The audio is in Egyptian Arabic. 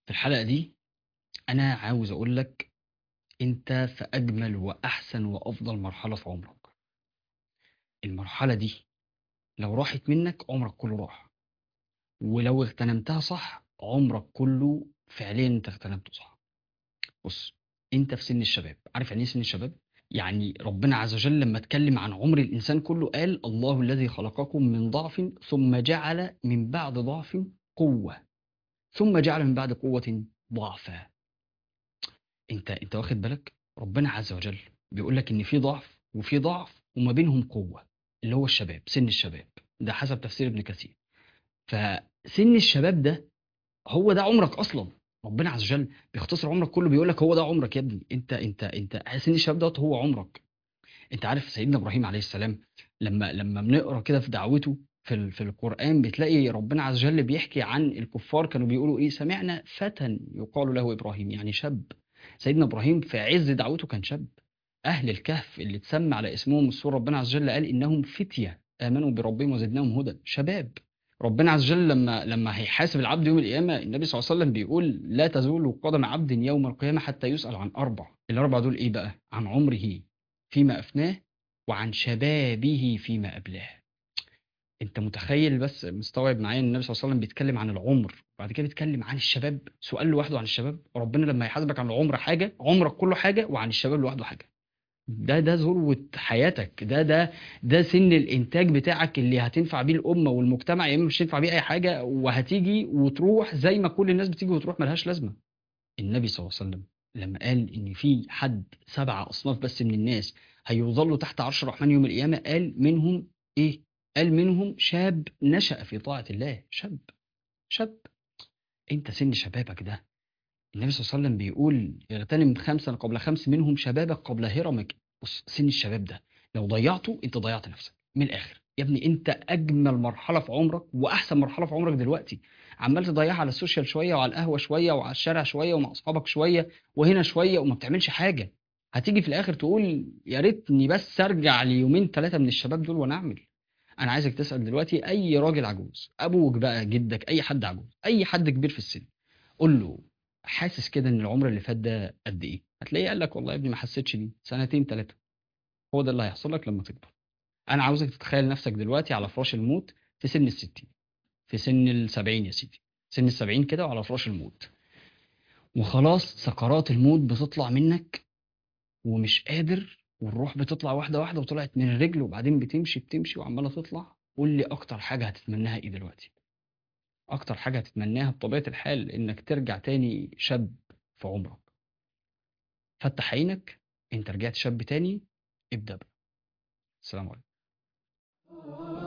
في الحلقة دي أنا عاوز أقول لك أنت في أجمل وأحسن وأفضل مرحلة في عمرك المرحلة دي لو راحت منك عمرك كله راح ولو اغتنمتها صح عمرك كله فعليا انت اغتنمته صح بص انت في سن الشباب عارف يعني ايه سن الشباب يعني ربنا عز وجل لما اتكلم عن عمر الانسان كله قال الله الذي خلقكم من ضعف ثم جعل من بعد ضعف قوة ثم جعل من بعد قوة ضعفا انت انت واخد بالك ربنا عز وجل بيقول لك ان في ضعف وفي ضعف وما بينهم قوة اللي هو الشباب سن الشباب ده حسب تفسير ابن كثير فسن الشباب ده هو ده عمرك اصلا ربنا عز وجل بيختصر عمرك كله بيقول لك هو ده عمرك يا ابني انت انت انت سن الشباب دوت هو عمرك انت عارف سيدنا ابراهيم عليه السلام لما لما بنقرا كده في دعوته في ال- في القران بتلاقي ربنا عز وجل بيحكي عن الكفار كانوا بيقولوا ايه سمعنا فتى يقال له ابراهيم يعني شاب سيدنا ابراهيم في عز دعوته كان شاب اهل الكهف اللي اتسمى على اسمهم السوره ربنا عز وجل قال انهم فتيه امنوا بربهم وزدناهم هدى شباب ربنا عز وجل لما لما هيحاسب العبد يوم القيامه النبي صلى الله عليه وسلم بيقول لا تزول قدم عبد يوم القيامه حتى يسال عن اربع الاربع دول ايه بقى عن عمره فيما افناه وعن شبابه فيما ابلاه انت متخيل بس مستوعب معايا ان النبي صلى الله عليه وسلم بيتكلم عن العمر وبعد كده بيتكلم عن الشباب سؤال لوحده عن الشباب ربنا لما يحاسبك عن العمر حاجه عمرك كله حاجه وعن الشباب لوحده حاجه ده ده ذروه حياتك ده ده ده سن الانتاج بتاعك اللي هتنفع بيه الامه والمجتمع يا اما مش هتنفع بيه اي حاجه وهتيجي وتروح زي ما كل الناس بتيجي وتروح ملهاش لازمه النبي صلى الله عليه وسلم لما قال ان في حد سبع اصناف بس من الناس هيظلوا تحت عرش الرحمن يوم القيامه قال منهم ايه قال منهم شاب نشأ في طاعه الله شاب شاب انت سن شبابك ده النبي صلى الله عليه وسلم بيقول اغتنم خمسا قبل خمس منهم شبابك قبل هرمك بص سن الشباب ده لو ضيعته انت ضيعت نفسك من الاخر يا ابني انت اجمل مرحله في عمرك واحسن مرحله في عمرك دلوقتي عمال تضيعها على السوشيال شويه وعلى القهوه شويه وعلى الشارع شويه ومع اصحابك شويه وهنا شويه وما بتعملش حاجه هتيجي في الاخر تقول يا ريتني بس ارجع ليومين ثلاثه من الشباب دول وانا اعمل انا عايزك تسال دلوقتي اي راجل عجوز ابوك بقى جدك اي حد عجوز اي حد كبير في السن قول له حاسس كده ان العمر اللي فات ده قد ايه هتلاقيه قال لك والله يا ابني ما حسيتش بيه سنتين ثلاثه هو ده اللي هيحصل لك لما تكبر انا عاوزك تتخيل نفسك دلوقتي على فراش الموت في سن الستين في سن السبعين يا سيدي سن السبعين كده وعلى فراش الموت وخلاص سكرات الموت بتطلع منك ومش قادر والروح بتطلع واحده واحده وطلعت من الرجل وبعدين بتمشي بتمشي وعماله تطلع قول لي اكتر حاجه هتتمناها ايه دلوقتي اكتر حاجه هتتمناها بطبيعه الحال انك ترجع تاني شاب في عمرك فتح عينك انت رجعت شاب تاني ابدا بقى السلام عليكم